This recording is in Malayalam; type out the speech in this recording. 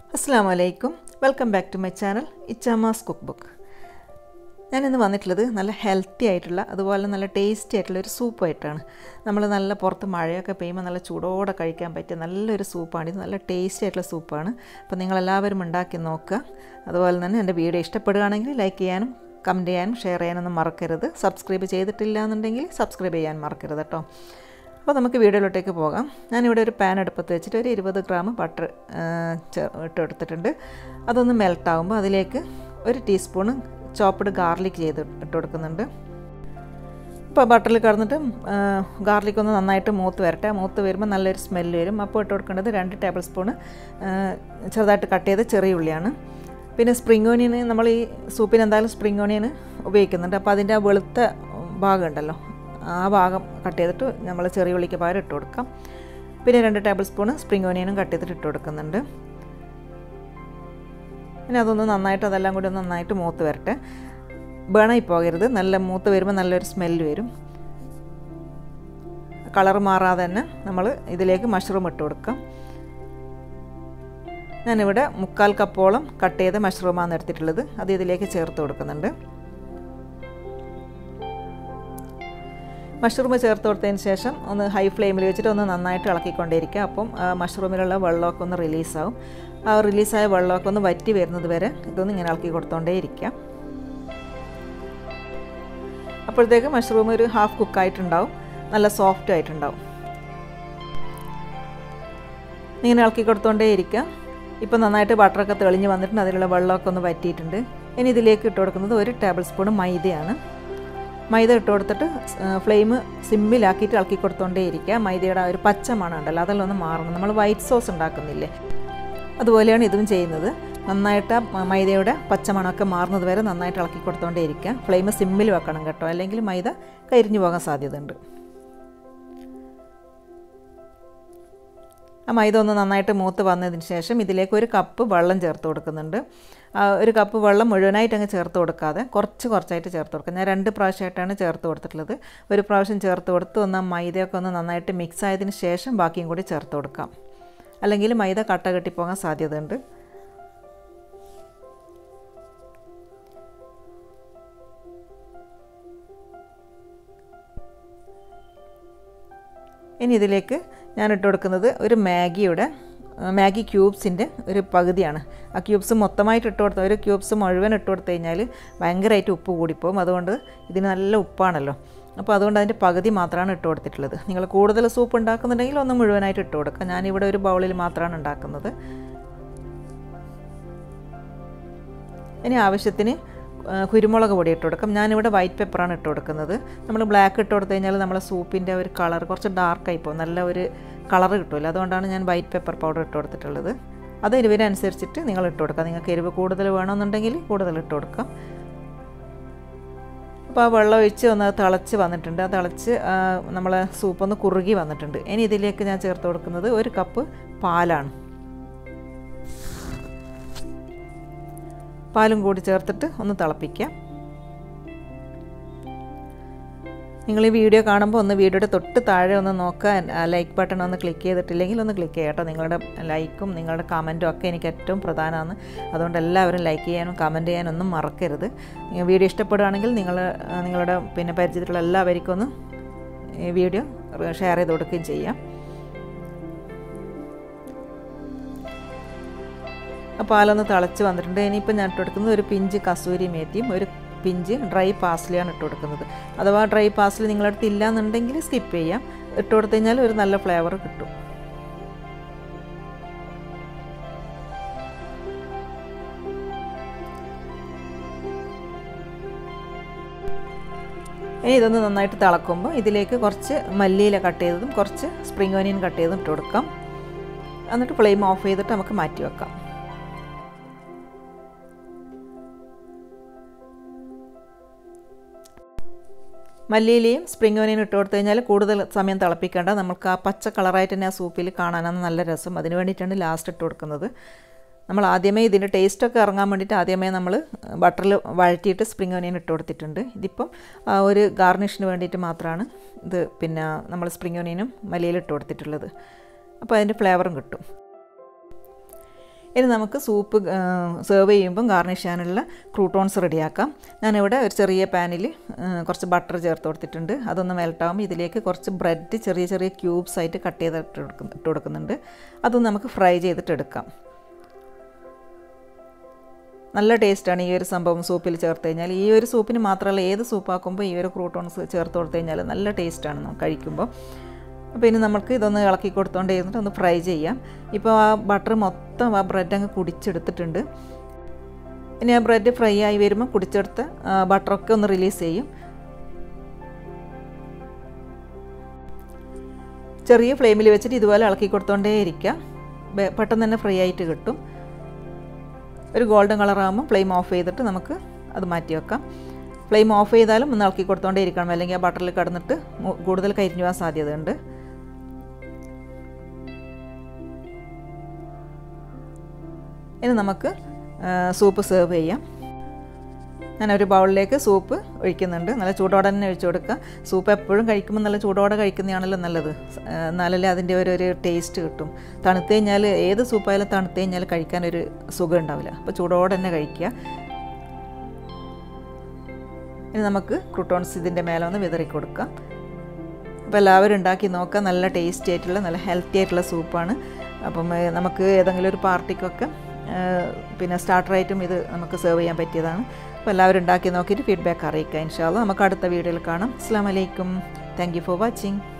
അസ്സാം വലൈക്കും welcome back to my channel Ichamas cook book ഞാനിന്ന് വന്നിട്ടുള്ളത് നല്ല ഹെൽത്തി ആയിട്ടുള്ള അതുപോലെ നല്ല ടേസ്റ്റി ആയിട്ടുള്ള ഒരു സൂപ്പായിട്ടാണ് നമ്മൾ നല്ല പുറത്ത് മഴയൊക്കെ പെയ്യുമ്പോൾ നല്ല ചൂടോടെ കഴിക്കാൻ പറ്റിയ നല്ലൊരു സൂപ്പാണ് ഇത് നല്ല ടേസ്റ്റി ആയിട്ടുള്ള സൂപ്പാണ് അപ്പോൾ നിങ്ങളെല്ലാവരും ഉണ്ടാക്കി നോക്കുക അതുപോലെ തന്നെ എൻ്റെ വീഡിയോ ഇഷ്ടപ്പെടുകയാണെങ്കിൽ ലൈക്ക് ചെയ്യാനും കമൻറ്റ് ചെയ്യാനും ഷെയർ ചെയ്യാനൊന്നും മറക്കരുത് സബ്സ്ക്രൈബ് ചെയ്തിട്ടില്ല എന്നുണ്ടെങ്കിൽ സബ്സ്ക്രൈബ് ചെയ്യാൻ മറക്കരുത് കേട്ടോ അപ്പോൾ നമുക്ക് വീഡിയോയിലോട്ടേക്ക് പോകാം ഞാനിവിടെ ഒരു പാൻ അടുപ്പത്ത് വെച്ചിട്ട് ഒരു ഇരുപത് ഗ്രാം ബട്ടർ ഇട്ട് എടുത്തിട്ടുണ്ട് അതൊന്ന് മെൽട്ടാകുമ്പോൾ അതിലേക്ക് ഒരു ടീസ്പൂണ് ചോപ്പ്ഡ് ഗാർലിക് ചെയ്ത് ഇട്ട് കൊടുക്കുന്നുണ്ട് ഇപ്പോൾ ബട്ടറിൽ കിടന്നിട്ട് ഗാർലിക് ഒന്ന് നന്നായിട്ട് മൂത്ത് വരട്ടെ മൂത്ത് വരുമ്പോൾ നല്ലൊരു സ്മെല്ല് വരും അപ്പോൾ ഇട്ട് കൊടുക്കേണ്ടത് രണ്ട് ടേബിൾ സ്പൂണ് ചെറുതായിട്ട് കട്ട് ചെയ്ത ചെറിയ ഉള്ളിയാണ് പിന്നെ സ്പ്രിംഗ് ഓണിയന് നമ്മൾ ഈ സൂപ്പിന് എന്തായാലും സ്പ്രിംഗ് ഓണിയന് ഉപയോഗിക്കുന്നുണ്ട് അപ്പോൾ അതിൻ്റെ ആ വെളുത്ത ഭാഗം ഉണ്ടല്ലോ ആ ഭാഗം കട്ട് ചെയ്തിട്ട് നമ്മൾ ചെറിയ ഉള്ളിക്ക് പകരം ഇട്ട് കൊടുക്കാം പിന്നെ രണ്ട് ടേബിൾ സ്പൂണ് സ്പ്രിംഗ് ഓനിയനും കട്ട് ചെയ്തിട്ട് ഇട്ട് കൊടുക്കുന്നുണ്ട് പിന്നെ അതൊന്ന് നന്നായിട്ട് അതെല്ലാം കൂടി ഒന്ന് നന്നായിട്ട് മൂത്ത് വരട്ടെ ബേണായി പോകരുത് നല്ല മൂത്ത് വരുമ്പോൾ നല്ലൊരു സ്മെല്ല് വരും കളർ മാറാതെ തന്നെ നമ്മൾ ഇതിലേക്ക് മഷ്റൂം ഇട്ട് കൊടുക്കാം ഞാനിവിടെ മുക്കാൽ കപ്പോളം കട്ട് ചെയ്ത മഷ്റൂമാണ് എടുത്തിട്ടുള്ളത് അത് ഇതിലേക്ക് ചേർത്ത് കൊടുക്കുന്നുണ്ട് മഷ്റൂം ചേർത്ത് കൊടുത്തതിന് ശേഷം ഒന്ന് ഹൈ ഫ്ലെയിമിൽ വെച്ചിട്ട് ഒന്ന് നന്നായിട്ട് ഇളക്കിക്കൊണ്ടേയിരിക്കുക അപ്പം മഷ്റൂമിലുള്ള വെള്ളമൊക്കെ ഒന്ന് റിലീസാവും ആ റിലീസായ വെള്ളമൊക്കെ ഒന്ന് വറ്റി വരുന്നത് വരെ ഇതൊന്ന് ഇങ്ങനെ ഇളക്കി കൊടുത്തോണ്ടേ ഇരിക്കുക അപ്പോഴത്തേക്ക് മഷ്റൂം ഒരു ഹാഫ് കുക്കായിട്ടുണ്ടാവും നല്ല സോഫ്റ്റ് ആയിട്ടുണ്ടാവും ഇങ്ങനെ ഇളക്കി കൊടുത്തോണ്ടേ ഇരിക്കുക ഇപ്പം നന്നായിട്ട് ബട്ടറൊക്കെ തെളിഞ്ഞ് വന്നിട്ടുണ്ട് അതിലുള്ള വെള്ളമൊക്കെ ഒന്ന് വറ്റിയിട്ടുണ്ട് ഇനി ഇതിലേക്ക് ഇട്ട് കൊടുക്കുന്നത് ഒരു ടേബിൾ സ്പൂൺ മൈദയാണ് മൈദ ഇട്ട് കൊടുത്തിട്ട് ഫ്ലെയിം സിമ്മിലാക്കിയിട്ട് ഇളക്കി കൊടുത്തോണ്ടേ ഇരിക്കുക മൈദയുടെ ആ ഒരു പച്ച മണം ഉണ്ടല്ലോ അതെല്ലാം ഒന്ന് മാറണം നമ്മൾ വൈറ്റ് സോസ് ഉണ്ടാക്കുന്നില്ലേ അതുപോലെയാണ് ഇതും ചെയ്യുന്നത് നന്നായിട്ട് മൈദയുടെ പച്ചമണമൊക്കെ മാറുന്നത് വരെ നന്നായിട്ട് ഇളക്കി കൊടുത്തോണ്ടേ ഇരിക്കുക ഫ്ലെയിം സിമ്മിൽ വെക്കണം കേട്ടോ അല്ലെങ്കിൽ മൈദ കരിഞ്ഞു പോകാൻ സാധ്യതയുണ്ട് ആ മൈദ ഒന്ന് നന്നായിട്ട് മൂത്ത് വന്നതിന് ശേഷം ഇതിലേക്ക് ഒരു കപ്പ് വെള്ളം ചേർത്ത് കൊടുക്കുന്നുണ്ട് ഒരു കപ്പ് വെള്ളം മുഴുവനായിട്ട് അങ്ങ് ചേർത്ത് കൊടുക്കാതെ കുറച്ച് കുറച്ചായിട്ട് ചേർത്ത് കൊടുക്കുക ഞാൻ രണ്ട് പ്രാവശ്യമായിട്ടാണ് ചേർത്ത് കൊടുത്തിട്ടുള്ളത് ഒരു പ്രാവശ്യം ചേർത്ത് കൊടുത്ത് ഒന്ന് മൈദയൊക്കെ ഒന്ന് നന്നായിട്ട് മിക്സ് ആയതിന് ശേഷം ബാക്കിയും കൂടി ചേർത്ത് കൊടുക്കാം അല്ലെങ്കിൽ മൈദ കട്ട കെട്ടിപ്പോകാൻ സാധ്യതയുണ്ട് ഇനി ഇതിലേക്ക് ഞാൻ ഇട്ട് കൊടുക്കുന്നത് ഒരു മാഗിയുടെ മാഗി ക്യൂബ്സിൻ്റെ ഒരു പകുതിയാണ് ആ ക്യൂബ്സ് മൊത്തമായിട്ട് ഇട്ട് കൊടുത്ത ഒരു ക്യൂബ്സ് മുഴുവൻ ഇട്ട് കൊടുത്തു കഴിഞ്ഞാൽ ഭയങ്കരമായിട്ട് ഉപ്പ് കൂടിപ്പോകും അതുകൊണ്ട് ഇതിന് നല്ല ഉപ്പാണല്ലോ അപ്പോൾ അതുകൊണ്ട് അതിൻ്റെ പകുതി മാത്രമാണ് ഇട്ട് കൊടുത്തിട്ടുള്ളത് നിങ്ങൾ കൂടുതൽ സൂപ്പ് ഉണ്ടാക്കുന്നുണ്ടെങ്കിൽ ഒന്ന് മുഴുവനായിട്ട് ഇട്ട് കൊടുക്കുക ഞാനിവിടെ ഒരു ബൗളിൽ മാത്രമാണ് ഉണ്ടാക്കുന്നത് ഇനി ആവശ്യത്തിന് കുരുമുളക് പൊടി ഇട്ട് കൊടുക്കാം ഞാനിവിടെ വൈറ്റ് പെപ്പറാണ് ഇട്ട് കൊടുക്കുന്നത് നമ്മൾ ബ്ലാക്ക് ഇട്ട് കൊടുത്തു കഴിഞ്ഞാൽ നമ്മളെ സൂപ്പിൻ്റെ ഒരു കളർ കുറച്ച് ഡാർക്കായി പോകും നല്ല ഒരു കളർ കിട്ടുമല്ലോ അതുകൊണ്ടാണ് ഞാൻ വൈറ്റ് പെപ്പർ പൗഡർ ഇട്ട് കൊടുത്തിട്ടുള്ളത് അത് എരിവിനനുസരിച്ചിട്ട് നിങ്ങൾ ഇട്ട് കൊടുക്കുക നിങ്ങൾക്ക് എരിവ് കൂടുതൽ വേണമെന്നുണ്ടെങ്കിൽ കൂടുതൽ ഇട്ട് കൊടുക്കാം അപ്പോൾ ആ വെള്ളം ഒഴിച്ച് ഒന്ന് തിളച്ച് വന്നിട്ടുണ്ട് ആ തിളച്ച് നമ്മളെ സൂപ്പ് ഒന്ന് കുറുകി വന്നിട്ടുണ്ട് ഇനി ഇതിലേക്ക് ഞാൻ ചേർത്ത് കൊടുക്കുന്നത് ഒരു കപ്പ് പാലാണ് പാലും കൂടി ചേർത്തിട്ട് ഒന്ന് തിളപ്പിക്കാം നിങ്ങൾ ഈ വീഡിയോ കാണുമ്പോൾ ഒന്ന് വീഡിയോയുടെ തൊട്ട് താഴെ ഒന്ന് നോക്കുക ലൈക്ക് ബട്ടൺ ഒന്ന് ക്ലിക്ക് ചെയ്തിട്ടില്ലെങ്കിൽ ഒന്ന് ക്ലിക്ക് ചെയ്യാം കേട്ടോ നിങ്ങളുടെ ലൈക്കും നിങ്ങളുടെ കമൻറ്റും ഒക്കെ എനിക്ക് ഏറ്റവും പ്രധാനമാണ് അതുകൊണ്ട് എല്ലാവരും ലൈക്ക് ചെയ്യാനും കമൻറ്റ് ചെയ്യാനും ഒന്നും മറക്കരുത് വീഡിയോ ഇഷ്ടപ്പെടുകയാണെങ്കിൽ നിങ്ങൾ നിങ്ങളുടെ പിന്നെ പരിചയത്തിലുള്ള എല്ലാവർക്കും ഒന്ന് ഈ വീഡിയോ ഷെയർ ചെയ്ത് കൊടുക്കുകയും ചെയ്യാം പാലൊന്ന് തിളച്ച് വന്നിട്ടുണ്ട് ഇനിയിപ്പോൾ ഞാൻ ഇട്ട് കൊടുക്കുന്നത് ഒരു പിഞ്ച് കസൂരി മേത്തിയും ഒരു പിഞ്ച് ഡ്രൈ പാസ്ലിയാണ് ഇട്ട് കൊടുക്കുന്നത് അഥവാ ഡ്രൈ പാസ്ലി നിങ്ങളുടെ അടുത്ത് ഇല്ല എന്നുണ്ടെങ്കിൽ സ്കിപ്പ് ചെയ്യാം ഇട്ട് കൊടുത്തു കഴിഞ്ഞാൽ ഒരു നല്ല ഫ്ലേവർ കിട്ടും ഇനി ഇതൊന്ന് നന്നായിട്ട് തിളക്കുമ്പോൾ ഇതിലേക്ക് കുറച്ച് മല്ലിയില കട്ട് ചെയ്തതും കുറച്ച് സ്പ്രിംഗ് ഓനിയൻ കട്ട് ചെയ്തതും ഇട്ട് കൊടുക്കാം എന്നിട്ട് ഫ്ലെയിം ഓഫ് ചെയ്തിട്ട് നമുക്ക് മാറ്റി വെക്കാം മല്ലിയിലയും സ്പ്രിംഗ് ഓനിയനും ഇട്ട് കൊടുത്തു കഴിഞ്ഞാൽ കൂടുതൽ സമയം തിളപ്പിക്കേണ്ട നമുക്ക് ആ പച്ച കളറായിട്ട് തന്നെ ആ സൂപ്പിൽ കാണാനാണ് നല്ല രസം അതിന് വേണ്ടിയിട്ടാണ് ലാസ്റ്റ് ഇട്ട് കൊടുക്കുന്നത് നമ്മൾ ആദ്യമേ ഇതിൻ്റെ ടേസ്റ്റൊക്കെ ഇറങ്ങാൻ വേണ്ടിയിട്ട് ആദ്യമേ നമ്മൾ ബട്ടറിൽ വഴറ്റിയിട്ട് സ്പ്രിംഗ് ഓനിയൻ ഇട്ട് കൊടുത്തിട്ടുണ്ട് ഇതിപ്പം ഒരു ഗാർണിഷിന് വേണ്ടിയിട്ട് മാത്രമാണ് ഇത് പിന്നെ നമ്മൾ സ്പ്രിംഗ് ഓനിയനും മല്ലിയിലും ഇട്ട് കൊടുത്തിട്ടുള്ളത് അപ്പോൾ അതിൻ്റെ ഫ്ലേവറും കിട്ടും ഇനി നമുക്ക് സൂപ്പ് സെർവ് ചെയ്യുമ്പം ഗാർണിഷ് ചെയ്യാനുള്ള ക്രൂട്ടോൺസ് റെഡിയാക്കാം ഞാനിവിടെ ഒരു ചെറിയ പാനിൽ കുറച്ച് ബട്ടർ ചേർത്ത് കൊടുത്തിട്ടുണ്ട് അതൊന്ന് മെൽട്ടാകുമ്പോൾ ഇതിലേക്ക് കുറച്ച് ബ്രെഡ് ചെറിയ ചെറിയ ക്യൂബ്സ് ആയിട്ട് കട്ട് ചെയ്തിട്ട് ഇട്ട് ഇട്ട് കൊടുക്കുന്നുണ്ട് അതൊന്ന് നമുക്ക് ഫ്രൈ ചെയ്തിട്ട് എടുക്കാം നല്ല ടേസ്റ്റാണ് ഈ ഒരു സംഭവം സൂപ്പിൽ ചേർത്ത് കഴിഞ്ഞാൽ ഈ ഒരു സൂപ്പിന് മാത്രമല്ല ഏത് സൂപ്പാക്കുമ്പോൾ ഈ ഒരു ക്രൂട്ടോൺസ് ചേർത്ത് കൊടുത്തു കഴിഞ്ഞാൽ നല്ല ടേസ്റ്റാണ് നമുക്ക് കഴിക്കുമ്പോൾ അപ്പോൾ ഇനി നമുക്ക് ഇതൊന്ന് ഇളക്കി കൊടുത്തോണ്ട് ഇരുന്നിട്ട് ഒന്ന് ഫ്രൈ ചെയ്യാം ഇപ്പോൾ ആ ബട്ടർ മൊത്തം ആ ബ്രെഡ് അങ്ങ് കുടിച്ചെടുത്തിട്ടുണ്ട് ഇനി ആ ബ്രെഡ് ഫ്രൈ ആയി വരുമ്പോൾ കുടിച്ചെടുത്ത് ബട്ടറൊക്കെ ഒന്ന് റിലീസ് ചെയ്യും ചെറിയ ഫ്ലെയിമിൽ വെച്ചിട്ട് ഇതുപോലെ ഇളക്കി കൊടുത്തോണ്ടേ ഇരിക്കുക പെട്ടെന്ന് തന്നെ ഫ്രൈ ആയിട്ട് കിട്ടും ഒരു ഗോൾഡൻ കളറാകുമ്പോൾ ഫ്ലെയിം ഓഫ് ചെയ്തിട്ട് നമുക്ക് അത് മാറ്റി വെക്കാം ഫ്ലെയിം ഓഫ് ചെയ്താലും ഒന്ന് ഇളക്കി കൊടുത്തോണ്ടേ ഇരിക്കണം അല്ലെങ്കിൽ ആ ബട്ടറിൽ കിടന്നിട്ട് കൂടുതൽ കരിഞ്ഞു പോകാൻ സാധ്യതയുണ്ട് ഇനി നമുക്ക് സൂപ്പ് സെർവ് ചെയ്യാം ഞാൻ ഒരു ബൗളിലേക്ക് സൂപ്പ് ഒഴിക്കുന്നുണ്ട് നല്ല ചൂടോടെ തന്നെ ഒഴിച്ചു കൊടുക്കുക സൂപ്പ് എപ്പോഴും കഴിക്കുമ്പോൾ നല്ല ചൂടോടെ കഴിക്കുന്നതാണല്ലോ നല്ലത് എന്നാലല്ലേ അതിൻ്റെ ഒരു ഒരു ടേസ്റ്റ് കിട്ടും തണുത്ത് കഴിഞ്ഞാൽ ഏത് സൂപ്പായാലും തണുത്ത് കഴിഞ്ഞാൽ കഴിക്കാനൊരു സുഖം ഉണ്ടാവില്ല അപ്പോൾ ചൂടോടെ തന്നെ കഴിക്കുക ഇനി നമുക്ക് ക്രൂട്ടോൺസ് ഇതിൻ്റെ മേലെ ഒന്ന് വിതറി കൊടുക്കാം അപ്പോൾ എല്ലാവരും ഉണ്ടാക്കി നോക്കുക നല്ല ടേസ്റ്റി ആയിട്ടുള്ള നല്ല ഹെൽത്തി ആയിട്ടുള്ള സൂപ്പാണ് അപ്പം നമുക്ക് ഏതെങ്കിലും ഒരു പാർട്ടിക്കൊക്കെ പിന്നെ സ്റ്റാർട്ടറായിട്ടും ഇത് നമുക്ക് സെർവ് ചെയ്യാൻ പറ്റിയതാണ് അപ്പോൾ എല്ലാവരും ഉണ്ടാക്കി നോക്കിയിട്ട് ഫീഡ്ബാക്ക് അറിയിക്കുക ഇൻഷാല്ല നമുക്ക് അടുത്ത വീഡിയോയിൽ കാണാം അസ്സാം വലൈക്കും താങ്ക് യു ഫോർ വാച്ചിങ്